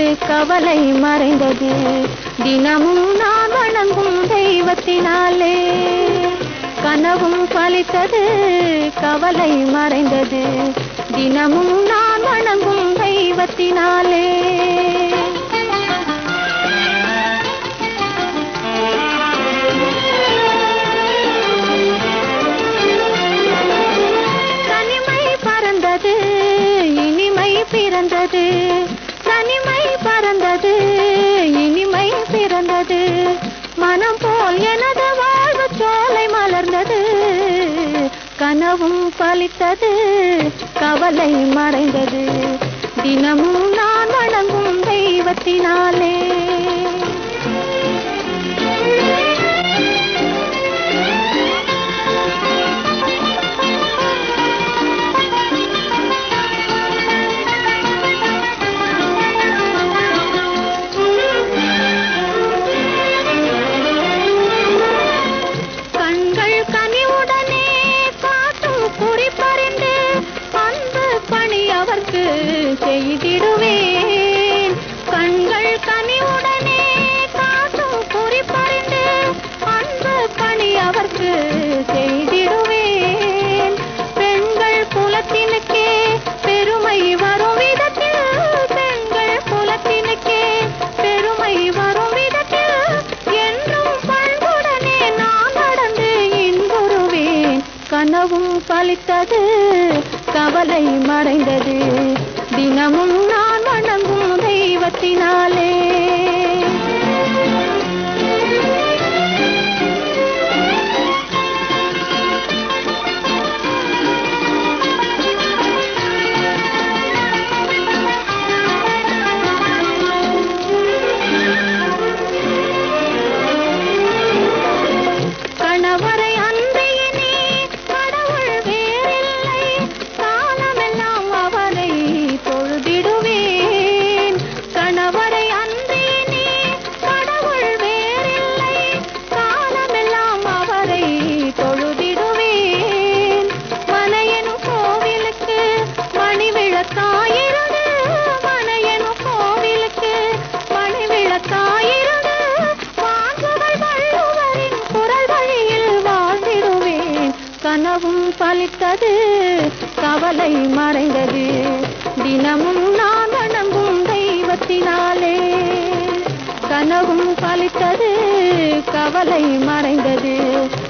கவலை மறைந்தது தினமும் நான் வணங்கும் தெய்வத்தினாலே கனவும் பலித்தது கவலை மறைந்தது தினமும் நான் வணங்கும் தெய்வத்தினாலே தனிமை பறந்தது இனிமை பிறந்தது தனிமை பறந்தது இனிமை பிறந்தது மனம் போல் எனது வாழ்வு சோலை மலர்ந்தது கனவும் பலித்தது கவலை மறைந்தது தினமும் நான் வணங்கும் தெய்வத்தினாலே கண்கள் கனிவுடனே காட்டும் குறிப்பறிந்து அன்பு பணி அவர்க்கு செய்திடுவேன் கண்கள் கனிவுடனே காட்டும் குறிப்பறிந்து அன்பு பணி அவர்க்கு செய்திடுவேன் பெண்கள் குலத்தினுக்கே பெருமை வரும் விதத்தில் பெண்கள் குலத்தினுக்கே பெருமை வரும் விதத்தில் என்றும் பண்புடனே நான் நடந்து இன்புறுவேன் கனவும் பலித்தது கவலை மறைந்தது தினமும் நான் வணங்கும் தெய்வத்தினாலே கணவரை அன்பியினே கடவுள் வேறில்லை காலமெல்லாம் அவரை தொழுதிடுவேன் கணவரை அன்பியினே கடவுள் வேறில்லை காலமெல்லாம் அவரை தொழுதிடுவேன் மனையனும் கோவிலுக்கு மணி விளக்காயிருந்து மனையனும் கோவிலுக்கு மணி விளக்காயிருந்து வாங்குகள் வள்ளுவரின் குரல் வழியில் வாழ்ந்திடுவேன் கனவும் பலித்தது கவலை மறைந்தது தினமும் நான் வணங்கும் தெய்வத்தினாலே கனவும் பலித்தது கவலை மறைந்தது